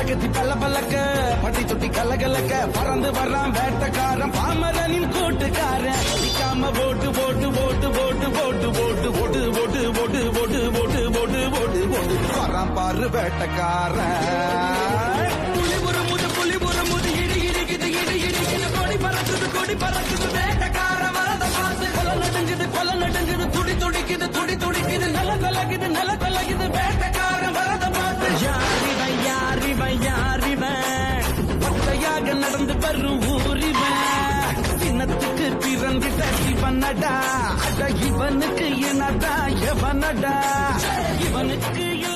பகத்தி பல்ல பல்லக்க பட்டி தொட்டி கலகலக்க பறந்து வர்றான் வேட்டக்காரன் பாமரனின் கூட்டுக்காரன் நிக்காம போட்டு போட்டு போட்டு போட்டு போட்டு போட்டு போட்டு போட்டு போட்டு போட்டு போட்டு போட்டு போட்டு போட்டு வர்றான் பாரு வேட்டக்காரன் புலி ஒரு முது புலி ஒரு முது இடி இடிக்குது இடி இடிக்குது கொடி பறக்குது கொடி பறக்குது வேட்டக்காரன் வரத பார்த்து கொலை நடுங்குது கொலை நடுங்குது துடி துடிக்குது துடி துடிக்குது நில கலகுது நில கலகுது வேட்டக்காரன் வரத பார்த்து யாரிவன் யாரிவன் யாரிவன் ஒத்தையாக நடந்து வரும் ஊரிவன் சின்னத்துக்கு பிறந்திட்ட இவனடா அட இவனுக்கு என்னடா எவனடா இவனுக்கு